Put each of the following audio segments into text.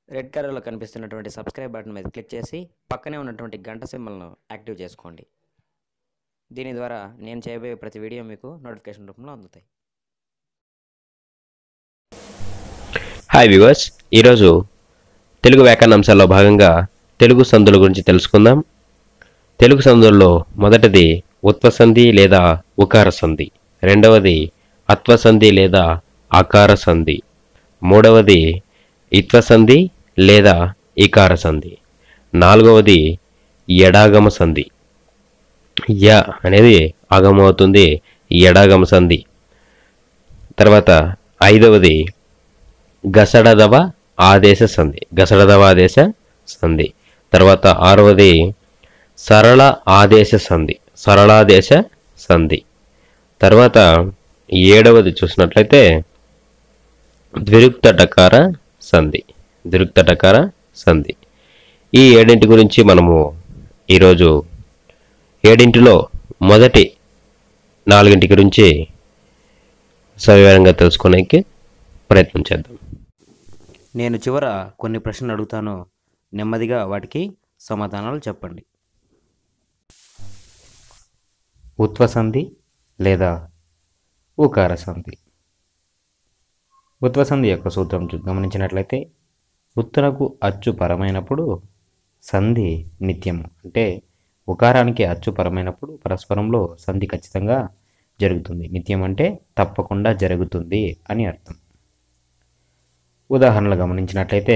red కలర్లో కనిపిస్తున్నటువంటి subscribe button మీద క్లిక్ చేసి పక్కనే ఉన్నటువంటి గంట సింబల్ను యాక్టివ్ చేసుకోండి దీని ద్వారా నేను చేయబోయే ప్రతి వీడియో మీకు నోటిఫికేషన్ రూపంలో అందుతాయి హాయ్ వ్యూవర్స్ ఈరోజు తెలుగు వ్యాకరణ అంశాల్లో భాగంగా తెలుగు సందుల గురించి తెలుసుకుందాం తెలుగు సందుల్లో మొదటిది ఉత్వసంధి లేదా ఉకార సంధి రెండవది అత్వసంధి లేదా ఆకార సంధి మూడవది ఇత్వసంధి లేదా ఇకార సంధి నాలుగవది ఎడాగమ సంధి య అనేది ఆగమం అవుతుంది ఎడాగమ సంధి తర్వాత ఐదవది గసడదవ ఆదేశ సంధి గసడదవ ఆదేశ సంధి తర్వాత ఆరవది సరళ ఆదేశ సంధి సరళాదేశ సంధి తర్వాత ఏడవది చూసినట్లయితే ద్విరుక్తటకార సంధి ద్విరుక్తటకార సంధి ఈ ఏడింటి గురించి మనము ఈరోజు ఏడింటిలో మొదటి నాలుగింటి గురించి సవివరంగా తెలుసుకోవడానికి ప్రయత్నం చేద్దాం నేను చివర కొన్ని ప్రశ్నలు అడుగుతాను నెమ్మదిగా వాటికి సమాధానాలు చెప్పండి ఉత్వసంధి లేదా ఉకార సంధి ఉత్వసంధి యొక్క సూత్రం చూ- గమనించినట్లయితే ఉత్తరకు అచ్చు పరమైనప్పుడు సంధి నిత్యం అంటే ఉకారానికి అచ్చు పరమైనప్పుడు పరస్పరంలో సంధి ఖచ్చితంగా జరుగుతుంది నిత్యం అంటే తప్పకుండా జరుగుతుంది అని అర్థం ఉదాహరణలు గమనించినట్లయితే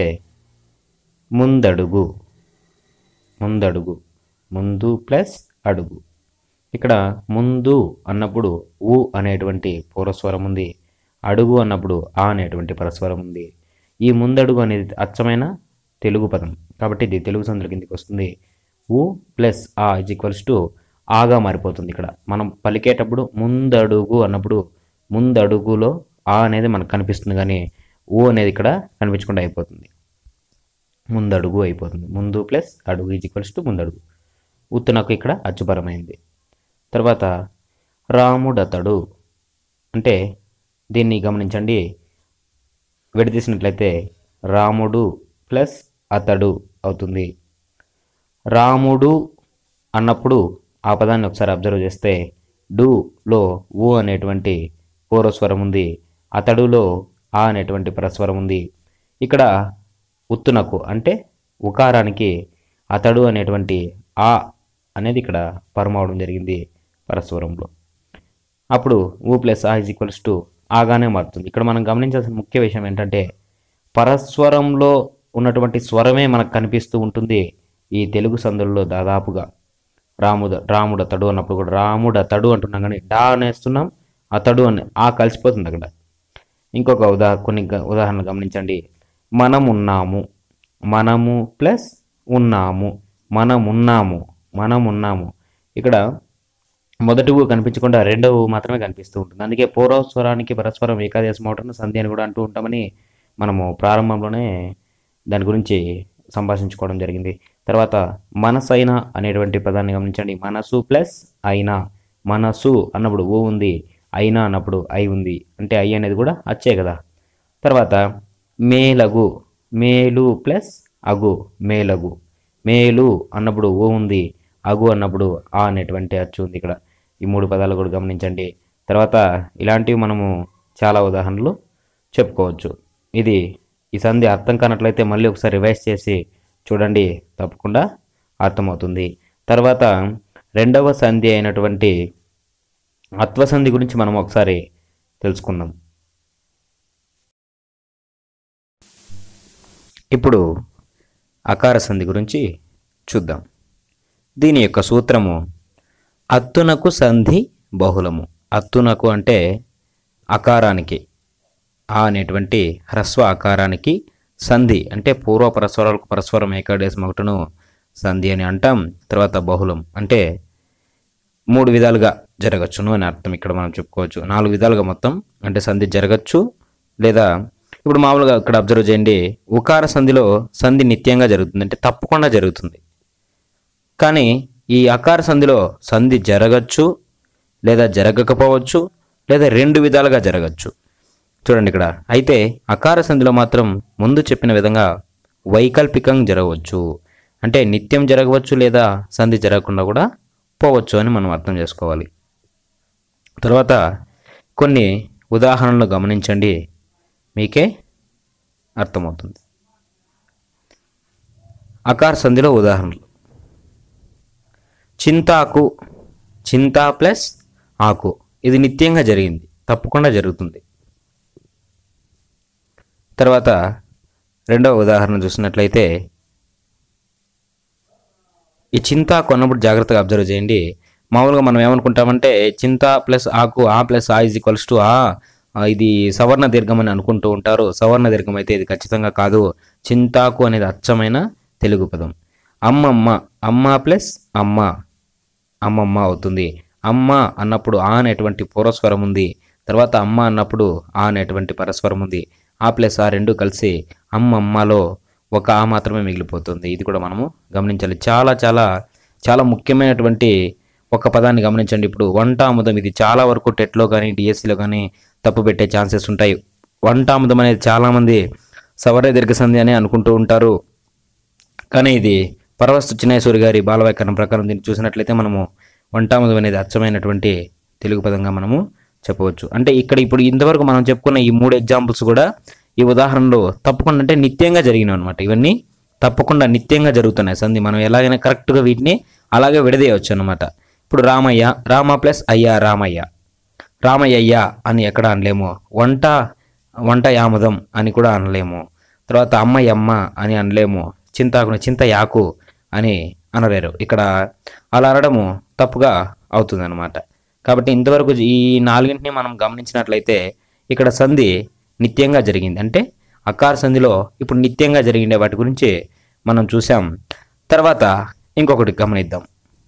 ముందడుగు ముందడుగు ముందు ప్లస్ అడుగు ఇక్కడ ముందు అన్నప్పుడు ఊ అనేటువంటి పూర్వస్వరం ఉంది అడుగు అన్నప్పుడు ఆ అనేటువంటి పరస్వరం ఉంది ఈ ముందడుగు అనేది అచ్చమైన తెలుగు పదం కాబట్టి ఇది తెలుగు సందుల కిందకి వస్తుంది ఊ ప్లస్ ఆ ఇజ్ ఈక్వల్స్ టు ఆగా మారిపోతుంది ఇక్కడ మనం పలికేటప్పుడు ముందడుగు అన్నప్పుడు ముందడుగులో ఆ అనేది మనకు కనిపిస్తుంది కానీ ఊ అనేది ఇక్కడ కనిపించకుండా అయిపోతుంది ముందడుగు అయిపోతుంది ముందు ప్లస్ అడుగు ఈజ్ ఈక్వల్స్ టు ముందడుగు ఉత్తునకు ఇక్కడ అచ్చుపరమైంది తర్వాత రాముడతడు అంటే దీన్ని గమనించండి విడదీసినట్లయితే రాముడు ప్లస్ అతడు అవుతుంది రాముడు అన్నప్పుడు ఆ పదాన్ని ఒకసారి అబ్జర్వ్ చేస్తే డూలో ఊ అనేటువంటి పూర్వస్వరం ఉంది అతడులో ఆ అనేటువంటి పరస్వరం ఉంది ఇక్కడ ఉత్తునకు అంటే ఉకారానికి అతడు అనేటువంటి ఆ అనేది ఇక్కడ పరమవడం జరిగింది పరస్వరంలో అప్పుడు ఊ ప్లస్ ఆ ఇజ్ ఈక్వల్స్ టు ఆగానే మారుతుంది ఇక్కడ మనం గమనించాల్సిన ముఖ్య విషయం ఏంటంటే పరస్వరంలో ఉన్నటువంటి స్వరమే మనకు కనిపిస్తూ ఉంటుంది ఈ తెలుగు సందుల్లో దాదాపుగా రాముద రాముడు అతడు అన్నప్పుడు కూడా రాముడు అతడు అంటున్నాం కానీ డా అనేస్తున్నాం అతడు అని ఆ కలిసిపోతుంది అక్కడ ఇంకొక ఉదా కొన్ని గ- ఉదాహరణలు గమనించండి మనం ఉన్నాము మనము ప్లస్ ఉన్నాము మనం ఉన్నాము మనం ఉన్నాము ఇక్కడ మొదటి ఊ కనిపించకుండా రెండవ ఊ మాత్రమే కనిపిస్తూ ఉంటుంది అందుకే పూర్వస్వరానికి పరస్పరం ఏకాదేశం అవటం సంధి అని కూడా అంటూ ఉంటామని మనము ప్రారంభంలోనే దాని గురించి సంభాషించుకోవడం జరిగింది తర్వాత మనసైన అనేటువంటి పదాన్ని గమనించండి మనసు ప్లస్ అయినా మనసు అన్నప్పుడు ఊ ఉంది అయినా అన్నప్పుడు ఐ ఉంది అంటే ఐ అనేది కూడా అచ్చే కదా తర్వాత మేలగు మేలు ప్లస్ అగు మేలగు మేలు అన్నప్పుడు ఓ ఉంది అగు అన్నప్పుడు ఆ అనేటువంటి అచ్చు ఉంది ఇక్కడ ఈ మూడు పదాలు కూడా గమనించండి తర్వాత ఇలాంటివి మనము చాలా ఉదాహరణలు చెప్పుకోవచ్చు ఇది ఈ సంధి అర్థం కానట్లయితే మళ్ళీ ఒకసారి రివైజ్ చేసి చూడండి తప్పకుండా అర్థమవుతుంది తర్వాత రెండవ సంధి అయినటువంటి అత్వసంధి గురించి మనం ఒకసారి తెలుసుకుందాం ఇప్పుడు అకార సంధి గురించి చూద్దాం దీని యొక్క సూత్రము అత్తునకు సంధి బహుళము అత్తునకు అంటే అకారానికి ఆ అనేటువంటి హ్రస్వ ఆకారానికి సంధి అంటే పూర్వ పరస్వరాలకు పరస్వరం ఏకాదేశం ఒకటను సంధి అని అంటాం తర్వాత బహుళం అంటే మూడు విధాలుగా జరగచ్చును అని అర్థం ఇక్కడ మనం చెప్పుకోవచ్చు నాలుగు విధాలుగా మొత్తం అంటే సంధి జరగచ్చు లేదా ఇప్పుడు మామూలుగా ఇక్కడ అబ్జర్వ్ చేయండి ఉకార సంధిలో సంధి నిత్యంగా జరుగుతుంది అంటే తప్పకుండా జరుగుతుంది కానీ ఈ అకార సంధిలో సంధి జరగచ్చు లేదా జరగకపోవచ్చు లేదా రెండు విధాలుగా జరగచ్చు చూడండి ఇక్కడ అయితే అకార సంధిలో మాత్రం ముందు చెప్పిన విధంగా వైకల్పికంగా జరగవచ్చు అంటే నిత్యం జరగవచ్చు లేదా సంధి జరగకుండా కూడా పోవచ్చు అని మనం అర్థం చేసుకోవాలి తర్వాత కొన్ని ఉదాహరణలు గమనించండి మీకే అర్థమవుతుంది అకార సంధిలో ఉదాహరణలు చింతాకు చింత ప్లస్ ఆకు ఇది నిత్యంగా జరిగింది తప్పకుండా జరుగుతుంది తర్వాత రెండవ ఉదాహరణ చూసినట్లయితే ఈ చింత కొన్నప్పుడు జాగ్రత్తగా అబ్జర్వ్ చేయండి మామూలుగా మనం ఏమనుకుంటామంటే చింత ప్లస్ ఆకు ఆ ప్లస్ ఆ ఇజ్ ఈక్వల్స్ టు ఆ ఆ, ఇది సవర్ణ దీర్ఘం అని అనుకుంటూ ఉంటారు సవర్ణ దీర్ఘం అయితే ఇది ఖచ్చితంగా కాదు చింతాకు అనేది అచ్చమైన తెలుగు పదం అమ్మమ్మ అమ్మ ప్లస్ అమ్మ అమ్మమ్మ అవుతుంది అమ్మ అన్నప్పుడు ఆ అనేటువంటి పూర్వస్వరం ఉంది తర్వాత అమ్మ అన్నప్పుడు ఆ అనేటువంటి పరస్వరం ఉంది ఆ ప్లస్ ఆ రెండు కలిసి అమ్మమ్మలో ఒక ఆ మాత్రమే మిగిలిపోతుంది ఇది కూడా మనము గమనించాలి చాలా చాలా చాలా ముఖ్యమైనటువంటి ఒక పదాన్ని గమనించండి ఇప్పుడు వంటాముదం ఇది చాలా వరకు టెట్లో కానీ డిఎస్సిలో కానీ తప్పు పెట్టే ఛాన్సెస్ ఉంటాయి వంటాముదం అనేది చాలామంది సవర్ణ దీర్ఘ సంధి అని అనుకుంటూ ఉంటారు కానీ ఇది పరవస్తు చిన్నేశ్వరి గారి బాలవ్యాకరణం ప్రకారం దీన్ని చూసినట్లయితే మనము వంటాముదం అనేది అచ్చమైనటువంటి తెలుగు పదంగా మనము చెప్పవచ్చు అంటే ఇక్కడ ఇప్పుడు ఇంతవరకు మనం చెప్పుకున్న ఈ మూడు ఎగ్జాంపుల్స్ కూడా ఈ ఉదాహరణలో తప్పకుండా అంటే నిత్యంగా జరిగినవి అనమాట ఇవన్నీ తప్పకుండా నిత్యంగా జరుగుతున్నాయి సంధి మనం ఎలాగైనా కరెక్ట్గా వీటిని అలాగే విడదీయవచ్చు అనమాట ఇప్పుడు రామయ్య రామ ప్లస్ అయ్య రామయ్య రామయ్య అని ఎక్కడ అనలేము వంట వంట యాముదం అని కూడా అనలేము తర్వాత అమ్మయ్యమ్మ అని అనలేము చింతాకును చింత యాకు అని అనలేరు ఇక్కడ అలా అనడము తప్పుగా అవుతుంది అనమాట కాబట్టి ఇంతవరకు ఈ నాలుగింటిని మనం గమనించినట్లయితే ఇక్కడ సంధి నిత్యంగా జరిగింది అంటే అకార సంధిలో ఇప్పుడు నిత్యంగా జరిగిండే వాటి గురించి మనం చూసాం తర్వాత ఇంకొకటి గమనిద్దాం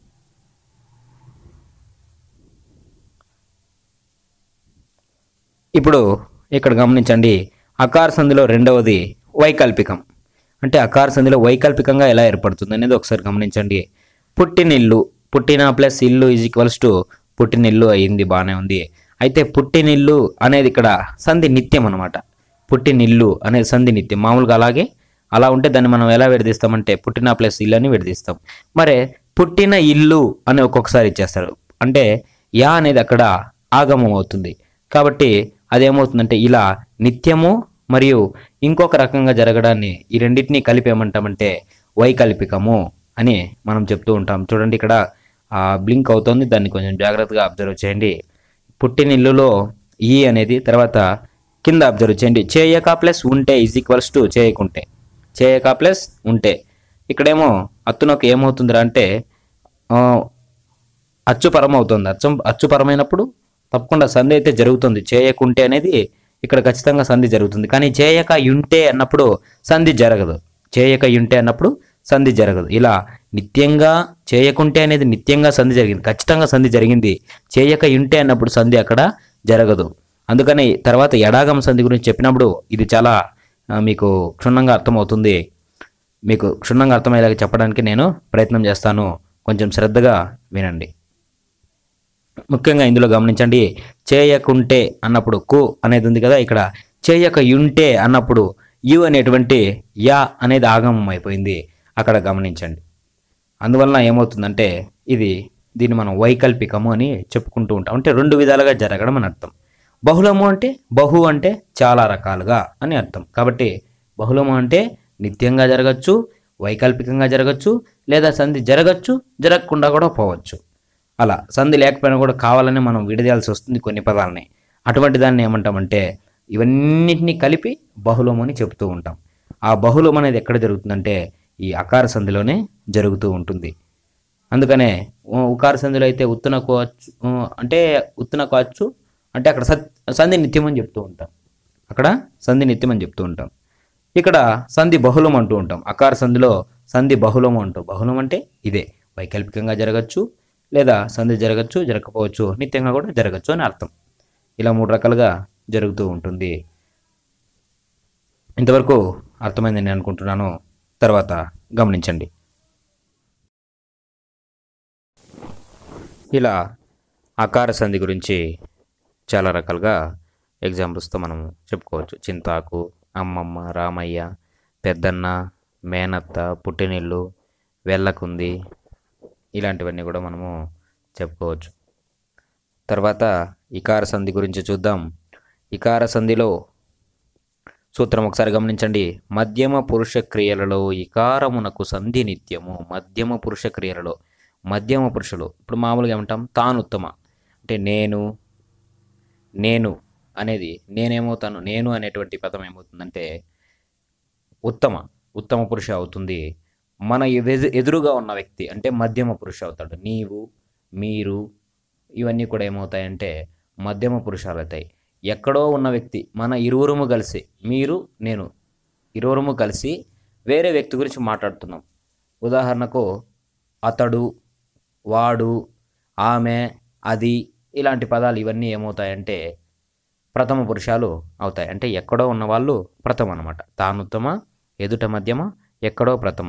ఇప్పుడు ఇక్కడ గమనించండి అకార సంధిలో రెండవది వైకల్పికం అంటే అకార సంధిలో వైకల్పికంగా ఎలా ఏర్పడుతుంది అనేది ఒకసారి గమనించండి పుట్టినిల్లు పుట్టిన ప్లస్ ఇల్లు ఈజ్ ఈక్వల్స్ టు పుట్టినిల్లు అయింది బాగానే ఉంది అయితే పుట్టినిల్లు అనేది ఇక్కడ సంధి నిత్యం అనమాట పుట్టినిల్లు అనేది సంధి నిత్యం మామూలుగా అలాగే అలా ఉంటే దాన్ని మనం ఎలా విడదీస్తామంటే పుట్టిన ప్లస్ ఇల్లు అని విడదీస్తాం మరి పుట్టిన ఇల్లు అని ఒక్కొక్కసారి ఇచ్చేస్తారు అంటే యా అనేది అక్కడ ఆగమం అవుతుంది కాబట్టి అదేమవుతుందంటే ఇలా నిత్యము మరియు ఇంకొక రకంగా జరగడాన్ని ఈ రెండింటినీ కలిపి ఏమంటామంటే వైకల్పికము అని మనం చెప్తూ ఉంటాం చూడండి ఇక్కడ ఆ బ్లింక్ అవుతోంది దాన్ని కొంచెం జాగ్రత్తగా అబ్జర్వ్ చేయండి పుట్టిన ఇల్లులో ఈ అనేది తర్వాత కింద అబ్జర్వ్ చేయండి చేయక ప్లస్ ఉంటే ఈజ్ ఈక్వల్స్ టు చేయకుంటే చేయక ప్లస్ ఉంటే ఇక్కడేమో అత్తునకు ఏమవుతుందిరా అంటే ఆ, అచ్చుపరం అవుతుంది అచ్చం అచ్చుపరమైనప్పుడు తప్పకుండా సంధి అయితే జరుగుతుంది చేయకుంటే అనేది ఇక్కడ ఖచ్చితంగా సంధి జరుగుతుంది కానీ చేయక యుంటే అన్నప్పుడు సంధి జరగదు చేయక యుంటే అన్నప్పుడు సంధి జరగదు ఇలా నిత్యంగా చేయకుంటే అనేది నిత్యంగా సంధి జరిగింది ఖచ్చితంగా సంధి జరిగింది చేయక యుంటే అన్నప్పుడు సంధి అక్కడ జరగదు అందుకని తర్వాత ఎడాగమ సంధి గురించి చెప్పినప్పుడు ఇది చాలా ఆ, మీకు క్షుణ్ణంగా అర్థమవుతుంది మీకు క్షుణ్ణంగా అర్థమయ్యేలాగా చెప్పడానికి నేను ప్రయత్నం చేస్తాను కొంచెం శ్రద్ధగా వినండి ముఖ్యంగా ఇందులో గమనించండి చేయకుంటే అన్నప్పుడు కు అనేది ఉంది కదా ఇక్కడ చేయక యుంటే అన్నప్పుడు యు అనేటువంటి యా అనేది ఆగమం అయిపోయింది అక్కడ గమనించండి అందువలన ఏమవుతుందంటే ఇది దీన్ని మనం వైకల్పికము అని చెప్పుకుంటూ ఉంటాం అంటే రెండు విధాలుగా జరగడం అని అర్థం బహుళము అంటే బహు అంటే చాలా రకాలుగా అని అర్థం కాబట్టి బహుళము అంటే నిత్యంగా జరగచ్చు వైకల్పికంగా జరగచ్చు లేదా సంధి జరగచ్చు జరగకుండా కూడా పోవచ్చు అలా సంధి లేకపోయినా కూడా కావాలని మనం విడదీయాల్సి వస్తుంది కొన్ని పదాలని అటువంటి దాన్ని ఏమంటామంటే ఇవన్నిటినీ కలిపి బహుళం అని చెప్తూ ఉంటాం ఆ బహుళం అనేది ఎక్కడ జరుగుతుందంటే ఈ అకార సంధిలోనే జరుగుతూ ఉంటుంది అందుకనే ఉ- ఉకార సంధిలో అయితే ఉత్తున కోవచ్చు ఉ, అంటే ఉత్తున కోవచ్చు అంటే అక్కడ సత్ సంధి నిత్యం అని చెప్తూ ఉంటాం అక్కడ సంధి నిత్యం అని చెప్తూ ఉంటాం ఇక్కడ సంధి బహుళం అంటూ ఉంటాం అకార సంధిలో సంధి బహుళం అంటూ బహుళం అంటే ఇదే వైకల్పికంగా జరగచ్చు లేదా సంధి జరగచ్చు జరగకపోవచ్చు నిత్యంగా కూడా జరగచ్చు అని అర్థం ఇలా మూడు రకాలుగా జరుగుతూ ఉంటుంది ఇంతవరకు అర్థమైందని నేను అనుకుంటున్నాను తర్వాత గమనించండి ఇలా ఆకార సంధి గురించి చాలా రకాలుగా ఎగ్జాంపుల్స్తో మనం చెప్పుకోవచ్చు చింతాకు అమ్మమ్మ రామయ్య పెద్దన్న మేనత్త పుట్టినిల్లు వెళ్ళకుంది ఇలాంటివన్నీ కూడా మనము చెప్పుకోవచ్చు తర్వాత ఇకార సంధి గురించి చూద్దాం ఇకార సంధిలో సూత్రం ఒకసారి గమనించండి మధ్యమ పురుష క్రియలలో ఇకారమునకు సంధి నిత్యము మధ్యమ పురుష క్రియలలో మధ్యమ పురుషులు ఇప్పుడు మామూలుగా ఏమంటాం తాను ఉత్తమ అంటే నేను నేను అనేది నేనేమవుతాను నేను అనేటువంటి పదం ఏమవుతుందంటే ఉత్తమ ఉత్తమ పురుష అవుతుంది మన ఎదు ఎదురుగా ఉన్న వ్యక్తి అంటే మధ్యమ పురుష అవుతాడు నీవు మీరు ఇవన్నీ కూడా ఏమవుతాయంటే మధ్యమ పురుషాలు అవుతాయి ఎక్కడో ఉన్న వ్యక్తి మన ఇరువురుము కలిసి మీరు నేను ఇరువురుము కలిసి వేరే వ్యక్తి గురించి మాట్లాడుతున్నాం ఉదాహరణకు అతడు వాడు ఆమె అది ఇలాంటి పదాలు ఇవన్నీ ఏమవుతాయంటే ప్రథమ పురుషాలు అవుతాయి అంటే ఎక్కడో ఉన్న వాళ్ళు ప్రథమ అనమాట తానుత్తమ ఎదుట మధ్యమ ఎక్కడో ప్రథమ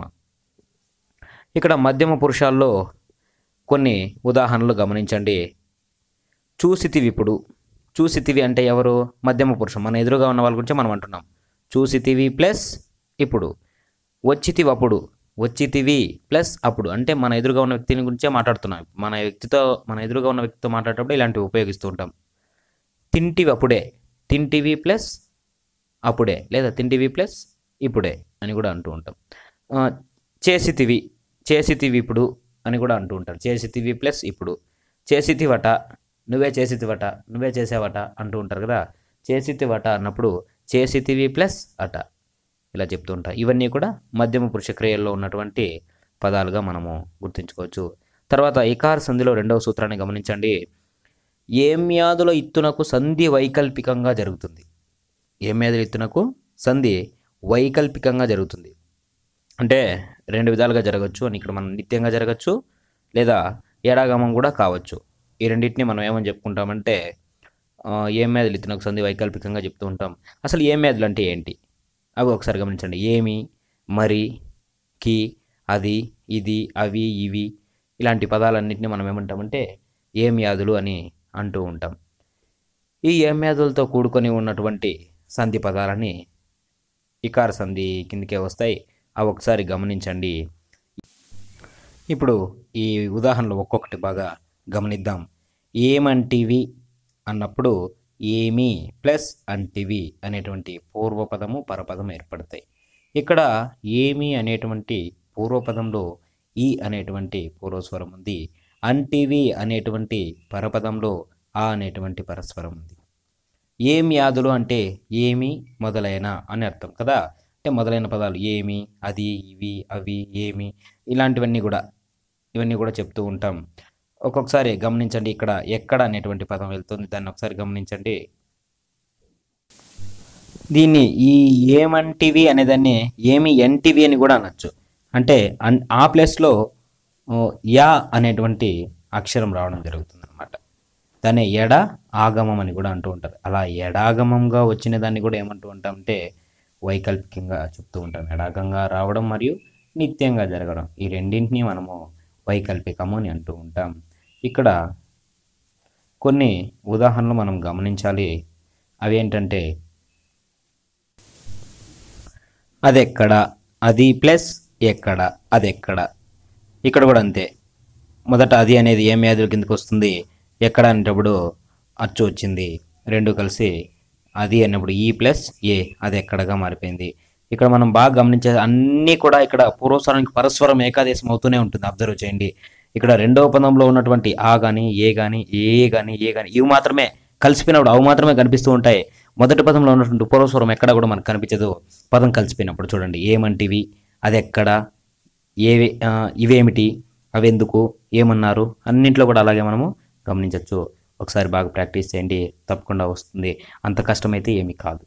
ఇక్కడ మధ్యమ పురుషాల్లో కొన్ని ఉదాహరణలు గమనించండి చూసితివి ఇప్పుడు చూసితివి అంటే ఎవరు మధ్యమ పురుషం మన ఎదురుగా ఉన్న వాళ్ళ గురించి మనం అంటున్నాం చూసితివి ప్లస్ ఇప్పుడు వచ్చితివి అప్పుడు వచ్చితివి ప్లస్ అప్పుడు అంటే మన ఎదురుగా ఉన్న వ్యక్తిని గురించే మాట్లాడుతున్నాం మన వ్యక్తితో మన ఎదురుగా ఉన్న వ్యక్తితో మాట్లాడేటప్పుడు ఇలాంటివి ఉపయోగిస్తూ ఉంటాం తింటివి అప్పుడే తింటివి ప్లస్ అప్పుడే లేదా తింటివి ప్లస్ ఇప్పుడే అని కూడా అంటూ ఉంటాం ఆ, చేసితివి చేసితివి ఇప్పుడు అని కూడా అంటూ ఉంటారు చేసితివి ప్లస్ ఇప్పుడు చేసితివట నువ్వే చేసితివట నువ్వే చేసావట అంటూ ఉంటారు కదా చేసితివట అన్నప్పుడు చేసితివి ప్లస్ అట ఇలా చెప్తూ ఉంటారు ఇవన్నీ కూడా మధ్యమ పురుష క్రియల్లో ఉన్నటువంటి పదాలుగా మనము గుర్తుంచుకోవచ్చు తర్వాత ఇకార సంధిలో రెండవ సూత్రాన్ని గమనించండి ఏమ్యాదుల ఇత్తునకు సంధి వైకల్పికంగా జరుగుతుంది ఏమ్యాదుల ఇత్తునకు సంధి వైకల్పికంగా జరుగుతుంది అంటే రెండు విధాలుగా జరగచ్చు అని ఇక్కడ మనం నిత్యంగా జరగచ్చు లేదా ఏడాగమం కూడా కావచ్చు ఈ రెండింటిని మనం ఏమని చెప్పుకుంటామంటే ఆ, ఏం మేధలు ఇతనకు సంధి వైకల్పికంగా చెప్తూ ఉంటాం అసలు ఏ మేధలు అంటే ఏంటి అవి ఒకసారి గమనించండి ఏమి మరి కి అది ఇది అవి ఇవి ఇలాంటి పదాలన్నింటినీ మనం ఏమంటామంటే ఏం యాదులు అని అంటూ ఉంటాం ఈ ఏం యాదులతో కూడుకొని ఉన్నటువంటి సంధి పదాలని ఇకార సంధి కిందకే వస్తాయి అవి ఒకసారి గమనించండి ఇప్పుడు ఈ ఉదాహరణలు ఒక్కొక్కటి బాగా గమనిద్దాం ఏమంటివి అన్నప్పుడు ఏమి ప్లస్ అంటివి అనేటువంటి పూర్వపదము పరపదం ఏర్పడతాయి ఇక్కడ ఏమి అనేటువంటి పూర్వపదంలో ఈ అనేటువంటి పూర్వస్వరం ఉంది అంటివి అనేటువంటి పరపదంలో ఆ అనేటువంటి పరస్వరం ఉంది ఏం యాదులు అంటే ఏమి మొదలైన అని అర్థం కదా అంటే మొదలైన పదాలు ఏమి అది ఇవి అవి ఏమి ఇలాంటివన్నీ కూడా ఇవన్నీ కూడా చెప్తూ ఉంటాం ఒక్కొక్కసారి గమనించండి ఇక్కడ ఎక్కడ అనేటువంటి పదం వెళ్తుంది దాన్ని ఒకసారి గమనించండి దీన్ని ఈ ఏమంటివి అనేదాన్ని ఏమి ఎంటివి అని కూడా అనొచ్చు అంటే అన్ ఆ ప్లేస్లో ఓ, యా అనేటువంటి అక్షరం రావడం జరుగుతుంది అనమాట దాన్ని ఎడ ఆగమం అని కూడా అంటూ ఉంటారు అలా ఎడాగమంగా వచ్చిన దాన్ని కూడా ఏమంటూ ఉంటామంటే వైకల్పికంగా చెప్తూ ఉంటాం ఎడాగంగా రావడం మరియు నిత్యంగా జరగడం ఈ రెండింటిని మనము వైకల్పికము అని అంటూ ఉంటాం ఇక్కడ కొన్ని ఉదాహరణలు మనం గమనించాలి అవి ఏంటంటే అదెక్కడ అది ప్లస్ ఎక్కడ అదెక్కడ ఇక్కడ కూడా అంతే మొదట అది అనేది ఏ వ్యాధుల కిందకి వస్తుంది ఎక్కడ అనేటప్పుడు అచ్చు వచ్చింది రెండు కలిసి అది అన్నప్పుడు ఈ ప్లస్ ఏ అది ఎక్కడగా మారిపోయింది ఇక్కడ మనం బాగా గమనించే అన్నీ కూడా ఇక్కడ పూర్వస్వరానికి పరస్వరం ఏకాదేశం అవుతూనే ఉంటుంది అబ్జర్వ్ చేయండి ఇక్కడ రెండవ పదంలో ఉన్నటువంటి ఆ కానీ ఏ కానీ ఏ కానీ ఏ కానీ ఇవి మాత్రమే కలిసిపోయినప్పుడు అవి మాత్రమే కనిపిస్తూ ఉంటాయి మొదటి పదంలో ఉన్నటువంటి పూర్వస్వరం ఎక్కడ కూడా మనకు కనిపించదు పదం కలిసిపోయినప్పుడు చూడండి ఏమంటివి అది ఎక్కడ ఏవి ఆ, ఇవేమిటి అవెందుకు ఏమన్నారు అన్నింటిలో కూడా అలాగే మనము గమనించవచ్చు ఒకసారి బాగా ప్రాక్టీస్ చేయండి తప్పకుండా వస్తుంది అంత కష్టమైతే ఏమీ కాదు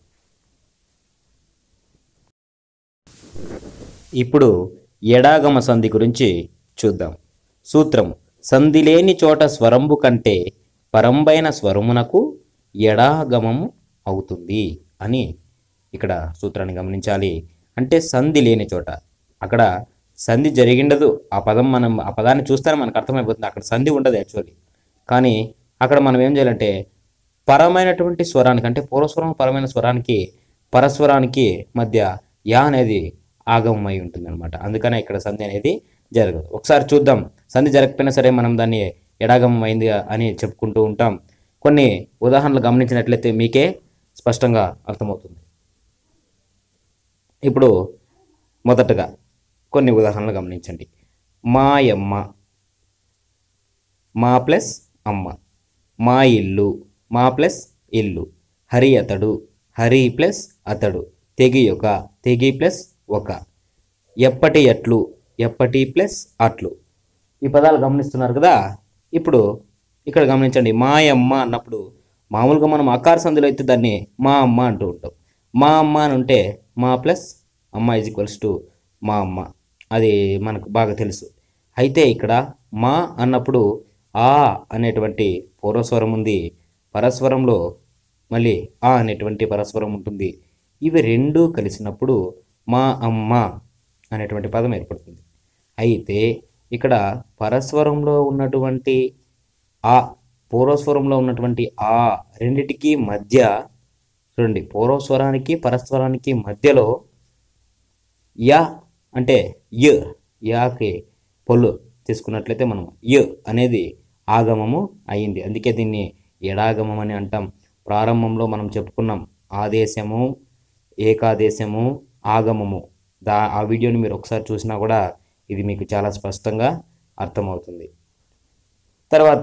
ఇప్పుడు ఎడాగమ సంధి గురించి చూద్దాం సూత్రం సంధి లేని చోట స్వరంబు కంటే పరంబైన స్వరమునకు ఎడాగమము అవుతుంది అని ఇక్కడ సూత్రాన్ని గమనించాలి అంటే సంధి లేని చోట అక్కడ సంధి జరిగిండదు ఆ పదం మనం ఆ పదాన్ని చూస్తేనే మనకు అర్థమైపోతుంది అక్కడ సంధి ఉండదు యాక్చువల్లీ కానీ అక్కడ మనం ఏం చేయాలంటే పరమైనటువంటి స్వరానికి అంటే పూర్వస్వరం పరమైన స్వరానికి పరస్వరానికి మధ్య యా అనేది ఆగమం అయి ఉంటుంది అనమాట అందుకనే ఇక్కడ సంధి అనేది జరగదు ఒకసారి చూద్దాం సంధి జరగకపోయినా సరే మనం దాన్ని ఎడాగమం అయింది అని చెప్పుకుంటూ ఉంటాం కొన్ని ఉదాహరణలు గమనించినట్లయితే మీకే స్పష్టంగా అర్థమవుతుంది ఇప్పుడు మొదటగా కొన్ని ఉదాహరణలు గమనించండి మాయమ్మ మా ప్లస్ అమ్మ మా ఇల్లు మా ప్లస్ ఇల్లు హరి అతడు హరి ప్లస్ అతడు తెగి ఒక తెగి ప్లస్ ఒక ఎప్పటి ఎట్లు ఎప్పటి ప్లస్ అట్లు ఈ పదాలు గమనిస్తున్నారు కదా ఇప్పుడు ఇక్కడ గమనించండి మాయమ్మ అన్నప్పుడు మామూలుగా మనం అకార సంధిలో అయితే దాన్ని మా అమ్మ అంటూ ఉంటాం మా అమ్మ అని ఉంటే మా ప్లస్ అమ్మ ఈజ్ ఈక్వల్స్ టు మా అమ్మ అది మనకు బాగా తెలుసు అయితే ఇక్కడ మా అన్నప్పుడు ఆ అనేటువంటి పూర్వస్వరం ఉంది పరస్వరంలో మళ్ళీ ఆ అనేటువంటి పరస్వరం ఉంటుంది ఇవి రెండూ కలిసినప్పుడు మా అమ్మ అనేటువంటి పదం ఏర్పడుతుంది అయితే ఇక్కడ పరస్వరంలో ఉన్నటువంటి ఆ పూర్వస్వరంలో ఉన్నటువంటి ఆ రెండిటికి మధ్య చూడండి పూర్వస్వరానికి పరస్వరానికి మధ్యలో యా అంటే య యాకి పొల్లు తీసుకున్నట్లయితే మనం య అనేది ఆగమము అయింది అందుకే దీన్ని ఎడాగమం అని అంటాం ప్రారంభంలో మనం చెప్పుకున్నాం ఆదేశము ఏకాదేశము ఆగమము దా ఆ వీడియోని మీరు ఒకసారి చూసినా కూడా ఇది మీకు చాలా స్పష్టంగా అర్థమవుతుంది తర్వాత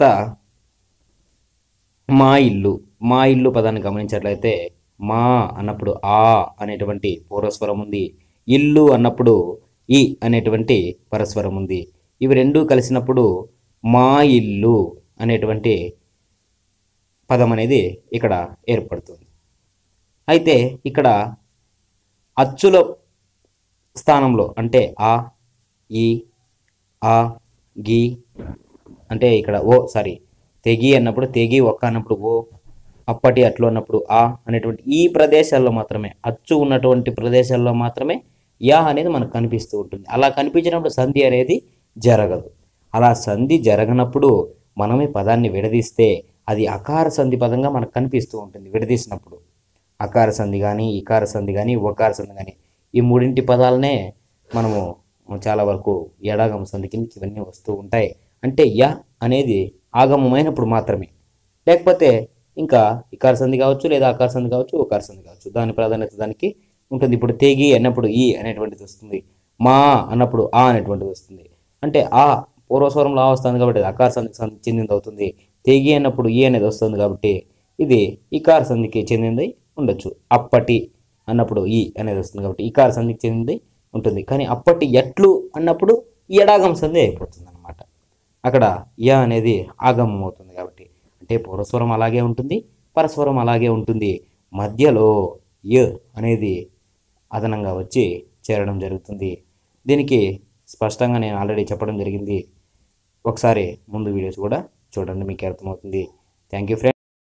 మా ఇల్లు మా ఇల్లు పదాన్ని గమనించినట్లయితే మా అన్నప్పుడు ఆ అనేటువంటి పూర్వస్వరం ఉంది ఇల్లు అన్నప్పుడు ఈ అనేటువంటి పరస్వరం ఉంది ఇవి రెండూ కలిసినప్పుడు మా ఇల్లు అనేటువంటి పదం అనేది ఇక్కడ ఏర్పడుతుంది అయితే ఇక్కడ అచ్చుల స్థానంలో అంటే ఆ ఈ ఆ గి అంటే ఇక్కడ ఓ సారీ తెగి అన్నప్పుడు తెగి ఒక్క అన్నప్పుడు ఓ అప్పటి అట్లు అన్నప్పుడు ఆ అనేటువంటి ఈ ప్రదేశాల్లో మాత్రమే అచ్చు ఉన్నటువంటి ప్రదేశాల్లో మాత్రమే యా అనేది మనకు కనిపిస్తూ ఉంటుంది అలా కనిపించినప్పుడు సంధి అనేది జరగదు అలా సంధి జరగనప్పుడు మనం ఈ పదాన్ని విడదీస్తే అది అకార సంధి పదంగా మనకు కనిపిస్తూ ఉంటుంది విడదీసినప్పుడు అకార సంధి కానీ ఇకార సంధి కానీ ఒకార సంధి కానీ ఈ మూడింటి పదాలనే మనము చాలా వరకు ఎడాగమ సంధి కిందకి ఇవన్నీ వస్తూ ఉంటాయి అంటే య అనేది ఆగమమైనప్పుడు మాత్రమే లేకపోతే ఇంకా ఇకార సంధి కావచ్చు లేదా అకార సంధి కావచ్చు ఒకార సంధి కావచ్చు దాని ప్రాధాన్యత దానికి ఉంటుంది ఇప్పుడు తెగి అన్నప్పుడు ఈ అనేటువంటిది వస్తుంది మా అన్నప్పుడు ఆ అనేటువంటిది వస్తుంది అంటే ఆ పూర్వస్వరంలో ఆ వస్తుంది కాబట్టి అది అకార సంధికి సంధి చెందింది అవుతుంది తెగి అన్నప్పుడు ఈ అనేది వస్తుంది కాబట్టి ఇది ఇకార సంధికి చెందింది ఉండొచ్చు అప్పటి అన్నప్పుడు ఈ అనేది వస్తుంది కాబట్టి ఇకార సంధికి చెందింది ఉంటుంది కానీ అప్పటి ఎట్లు అన్నప్పుడు ఈ ఎడాగం సంధి అయిపోతుంది అనమాట అక్కడ య అనేది ఆగమం అవుతుంది కాబట్టి అంటే పూర్వస్వరం అలాగే ఉంటుంది పరస్వరం అలాగే ఉంటుంది మధ్యలో య అనేది అదనంగా వచ్చి చేరడం జరుగుతుంది దీనికి స్పష్టంగా నేను ఆల్రెడీ చెప్పడం జరిగింది ఒకసారి ముందు వీడియోస్ కూడా చూడండి మీకు అర్థమవుతుంది థ్యాంక్ యూ ఫ్రెండ్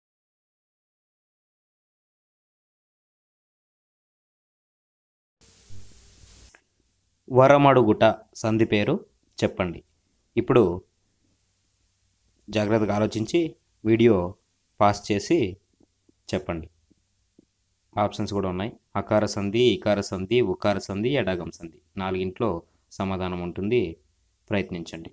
వరమడుగుట సంధి పేరు చెప్పండి ఇప్పుడు జాగ్రత్తగా ఆలోచించి వీడియో పాస్ చేసి చెప్పండి ఆప్షన్స్ కూడా ఉన్నాయి అకార సంధి ఇకార సంధి ఉకార సంధి ఎడాగం సంధి నాలుగింట్లో సమాధానం ఉంటుంది ప్రయత్నించండి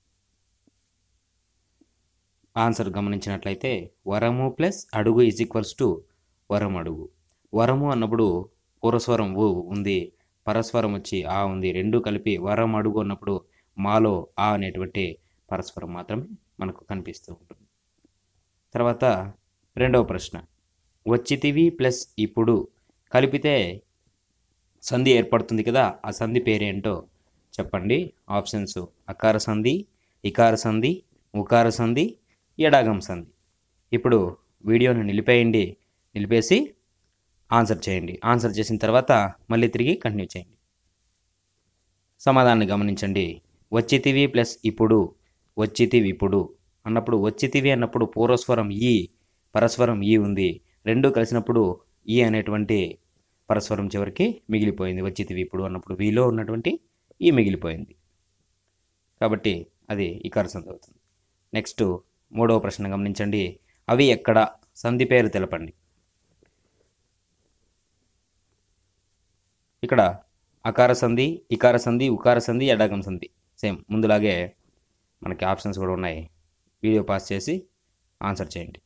ఆన్సర్ గమనించినట్లయితే వరము ప్లస్ అడుగు ఈజ్ ఈక్వల్స్ టు వరం అడుగు వరము అన్నప్పుడు పూర్వస్వరం ఊ ఉంది పరస్వరం వచ్చి ఆ ఉంది రెండు కలిపి వరం అడుగు అన్నప్పుడు మాలో ఆ అనేటువంటి పరస్పరం మాత్రమే మనకు కనిపిస్తూ ఉంటుంది తర్వాత రెండవ ప్రశ్న వచ్చితివి ప్లస్ ఇప్పుడు కలిపితే సంధి ఏర్పడుతుంది కదా ఆ సంధి పేరేంటో చెప్పండి ఆప్షన్స్ అకార సంధి ఇకార సంధి ఉకార సంధి ఎడాగం సంధి ఇప్పుడు వీడియోను నిలిపేయండి నిలిపేసి ఆన్సర్ చేయండి ఆన్సర్ చేసిన తర్వాత మళ్ళీ తిరిగి కంటిన్యూ చేయండి సమాధానాన్ని గమనించండి వచ్చితివి ప్లస్ ఇప్పుడు వచ్చితివి ఇప్పుడు అన్నప్పుడు వచ్చితివి అన్నప్పుడు పూర్వస్వరం ఈ పరస్వరం ఈ ఉంది రెండు కలిసినప్పుడు ఈ అనేటువంటి పరస్వరం చివరికి మిగిలిపోయింది వచ్చితివి ఇప్పుడు అన్నప్పుడు వీలో ఉన్నటువంటి ఈ మిగిలిపోయింది కాబట్టి అది ఇకార సంధి అవుతుంది నెక్స్ట్ మూడవ ప్రశ్న గమనించండి అవి ఎక్కడ సంధి పేరు తెలపండి ఇక్కడ అకార సంధి ఇకార సంధి ఉకార సంధి ఎడాగం సంధి సేమ్ ముందులాగే మనకి ఆప్షన్స్ కూడా ఉన్నాయి వీడియో పాస్ చేసి ఆన్సర్ చేయండి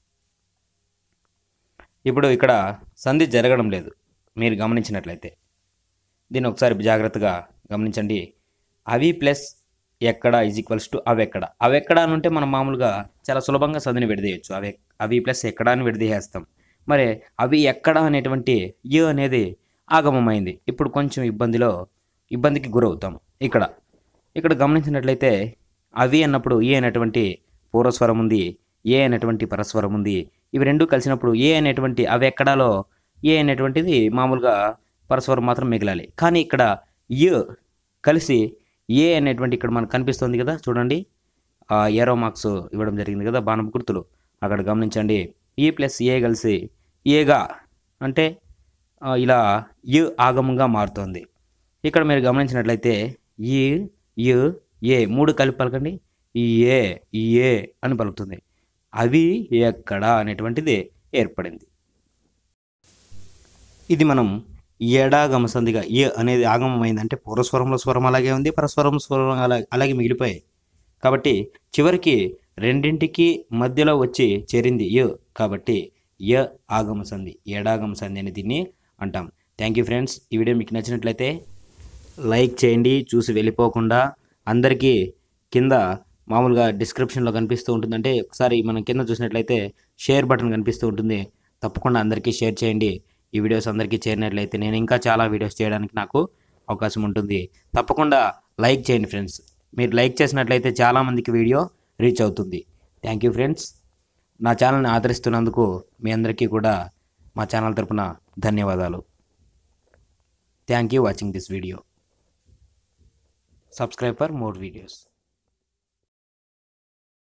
ఇప్పుడు ఇక్కడ సంధి జరగడం లేదు మీరు గమనించినట్లయితే దీన్ని ఒకసారి జాగ్రత్తగా గమనించండి అవి ప్లస్ ఎక్కడ ఈజ్ ఈక్వల్స్ టు అవి ఎక్కడ అవి ఎక్కడ అని ఉంటే మనం మామూలుగా చాలా సులభంగా సంధిని విడదీయచ్చు అవి అవి ప్లస్ ఎక్కడ అని విడదీయేస్తాం మరి అవి ఎక్కడ అనేటువంటి యు అనేది ఆగమమైంది ఇప్పుడు కొంచెం ఇబ్బందిలో ఇబ్బందికి గురవుతాం ఇక్కడ ఇక్కడ గమనించినట్లయితే అవి అన్నప్పుడు ఏ అనేటువంటి పూర్వస్వరం ఉంది ఏ అనేటువంటి పరస్వరం ఉంది ఇవి రెండు కలిసినప్పుడు ఏ అనేటువంటి అవి ఎక్కడాలో ఏ అనేటువంటిది మామూలుగా పరస్వరం మాత్రం మిగలాలి కానీ ఇక్కడ యు కలిసి ఏ అనేటువంటి ఇక్కడ మనకు కనిపిస్తుంది కదా చూడండి ఆ ఏరో మార్క్స్ ఇవ్వడం జరిగింది కదా బాణం గుర్తులు అక్కడ గమనించండి ఈ ప్లస్ ఏ కలిసి ఏగా అంటే ఆ, ఇలా యు ఆగమంగా మారుతోంది ఇక్కడ మీరు గమనించినట్లయితే ఈ యు ఏ మూడు కలిపి పలకండి ఈ ఏ ఈ ఏ అని పలుకుతుంది అవి ఎక్కడ అనేటువంటిది ఏర్పడింది ఇది మనం ఎడాగమ సంధిగా ఏ అనేది ఆగమమైంది అంటే పూర్వస్వరంలో స్వరం అలాగే ఉంది పరస్వరం స్వరం అలా అలాగే మిగిలిపోయాయి కాబట్టి చివరికి రెండింటికి మధ్యలో వచ్చి చేరింది య కాబట్టి య ఆగమ సంధి ఎడాగమ సంధి అని దీన్ని అంటాం థ్యాంక్ యూ ఫ్రెండ్స్ ఈ వీడియో మీకు నచ్చినట్లయితే లైక్ చేయండి చూసి వెళ్ళిపోకుండా అందరికీ కింద మామూలుగా డిస్క్రిప్షన్లో కనిపిస్తూ ఉంటుంది అంటే ఒకసారి మనం కింద చూసినట్లయితే షేర్ బటన్ కనిపిస్తూ ఉంటుంది తప్పకుండా అందరికీ షేర్ చేయండి ఈ వీడియోస్ అందరికీ చేరినట్లయితే నేను ఇంకా చాలా వీడియోస్ చేయడానికి నాకు అవకాశం ఉంటుంది తప్పకుండా లైక్ చేయండి ఫ్రెండ్స్ మీరు లైక్ చేసినట్లయితే చాలామందికి వీడియో రీచ్ అవుతుంది థ్యాంక్ యూ ఫ్రెండ్స్ నా ఛానల్ని ఆదరిస్తున్నందుకు మీ అందరికీ కూడా మా ఛానల్ తరపున ధన్యవాదాలు thank you watching this video subscribe for more videos